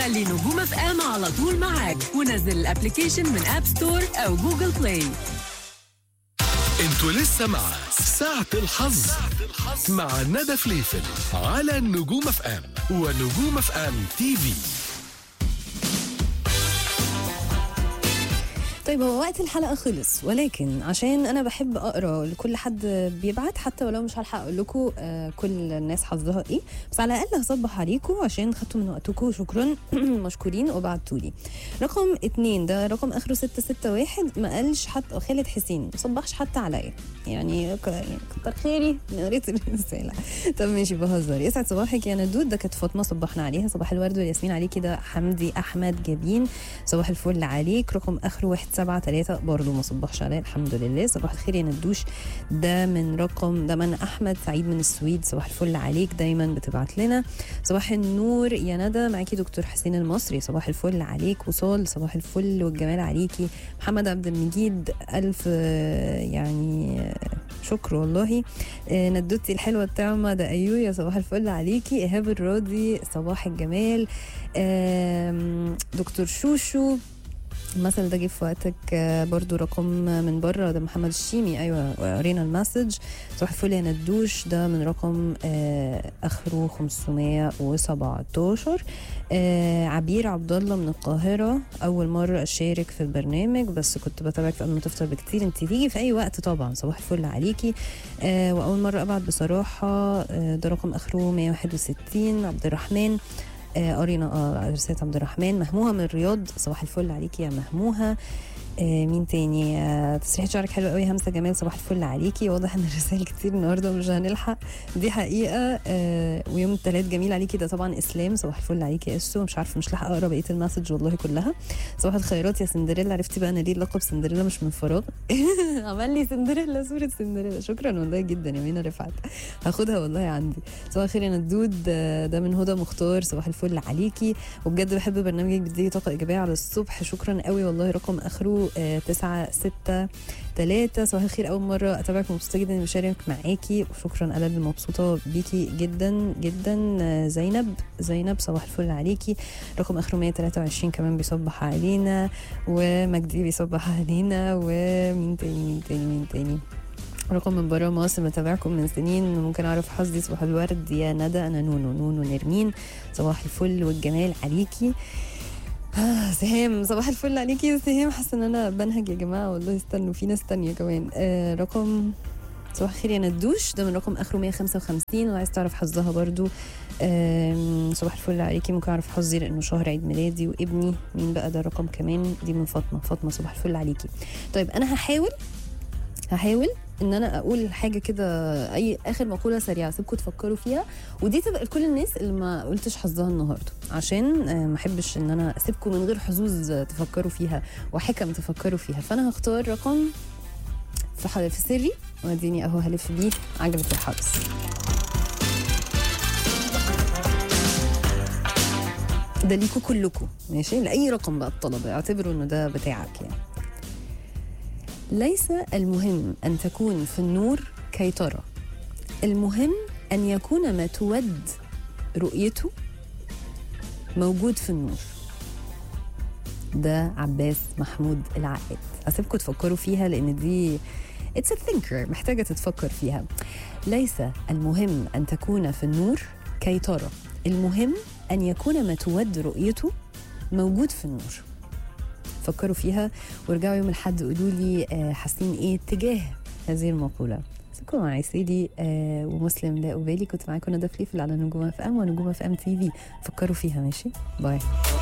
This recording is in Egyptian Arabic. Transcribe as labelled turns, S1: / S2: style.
S1: خلي نجوم اف ام على طول معاك ونزل الابلكيشن من اب ستور او جوجل بلاي
S2: انتوا لسه مع ساعة الحظ مع ندى فليفل على نجوم اف ام ونجوم اف ام تي في
S3: طيب هو وقت الحلقة خلص ولكن عشان أنا بحب أقرأ لكل حد بيبعت حتى ولو مش هلحق أقول لكم آه، كل الناس حظها إيه بس على الأقل هصبح عليكم عشان خدتوا من وقتكم شكرا مشكورين وبعتوا لي رقم اتنين ده رقم آخره ستة ستة واحد ما قالش حتى خالد حسين ما صبحش حتى عليا يعني ك- يعني كتر خيري إني قريت الرسالة طب ماشي بهزر يسعد صباحك يا ندود ده كانت فاطمة صبحنا عليها صباح الورد والياسمين عليكي ده حمدي أحمد جابين صباح الفل عليك رقم اخره واحد سبعة تلاتة برضه ما صبحش عليا الحمد لله صباح الخير يا ندوش ده من رقم ده من احمد سعيد من السويد صباح الفل عليك دايما بتبعت لنا صباح النور يا ندى معاكي دكتور حسين المصري صباح الفل عليك وصال صباح الفل والجمال عليكي محمد عبد المجيد الف آه، يعني آه، شكر والله آه، ندوتي الحلوه الطعمه ده ايوه يا صباح الفل عليكي ايهاب الراضي صباح الجمال آم، دكتور شوشو المثل ده جه في وقتك آه، برضو رقم من بره ده محمد الشيمي ايوه قرينا المسج صباح الفل يا ندوش ده من رقم آه، اخره 517 آه، عبير عبد الله من القاهره اول مره اشارك في البرنامج بس كنت بتابعك قبل ما تفطر بكتير انت تيجي في اي وقت طبعا صباح الفل عليكي آه، واول مره ابعت بصراحه آه، ده رقم اخره 161 عبد الرحمن آه، قرينا اه رسالة عبد الرحمن مهموها من الرياض صباح الفل عليكي يا مهموها آه مين تاني آه تسريحة شعرك حلوة قوي همسة جمال صباح الفل عليكي واضح ان الرسائل كتير النهارده مش هنلحق دي حقيقة آه ويوم الثلاث جميل عليكي ده طبعا اسلام صباح الفل عليكي يا اسو مش عارفة مش لاحقة اقرا بقية المسج والله كلها صباح الخيرات يا سندريلا عرفتي بقى انا ليه لقب سندريلا مش من فراغ عمل لي سندريلا صورة سندريلا شكرا والله جدا يا مينا رفعت هاخدها والله عندي صباح الخير يا ندود آه، ده من هدى مختار صباح الفل عليكي وبجد بحب برنامجك بيديني طاقه ايجابيه على الصبح شكرا قوي والله رقم اخره آه، تسعة ستة تلاتة صباح الخير اول مره اتابعك مبسوطه جدا اني بشارك معاكي وشكرا انا اللي مبسوطه بيكي جدا جدا آه، زينب زينب صباح الفل عليكي رقم اخره 123 كمان بيصبح علينا ومجدي بيصبح علينا ومين تاني مين تاني مين تاني رقم من بره مصر متابعكم من سنين ممكن اعرف حظي صباح الورد يا ندى انا نونو نونو نرمين صباح الفل والجمال عليكي آه سهام صباح الفل عليكي يا سهام حاسه ان انا بنهج يا جماعه والله استنوا في ناس تانية كمان آه رقم صباح الخير يا ندوش ده من رقم اخره 155 وعايز تعرف حظها برضو آم، صباح الفل عليكي ممكن اعرف حظي لانه شهر عيد ميلادي وابني مين بقى ده رقم كمان دي من فاطمه فاطمه صباح الفل عليكي طيب انا هحاول هحاول ان انا اقول حاجه كده اي اخر مقوله سريعه سيبكم تفكروا فيها ودي تبقى لكل الناس اللي ما قلتش حظها النهارده عشان آه، ما احبش ان انا اسيبكم من غير حظوظ آه، تفكروا فيها وحكم تفكروا فيها فانا هختار رقم في ح- في سري واديني اهو هلف بيه عجله الحظ ده ليكوا كلكم ماشي لاي رقم بقى الطلبه اعتبروا انه ده بتاعك يعني ليس المهم ان تكون في النور كي ترى المهم ان يكون ما تود رؤيته موجود في النور ده عباس محمود العقاد هسيبكم تفكروا فيها لان دي اتس a thinker محتاجه تتفكر فيها ليس المهم ان تكون في النور كي ترى المهم ان يكون ما تود رؤيته موجود في النور فكروا فيها وارجعوا يوم الاحد قولوا لي آه، حاسين ايه تجاه هذه المقوله سيبكم مع سيدي آه ومسلم لا أبالي كنت معاكم ندى فليفل على نجوم اف ام ونجوم اف ام تي في فكروا فيها ماشي باي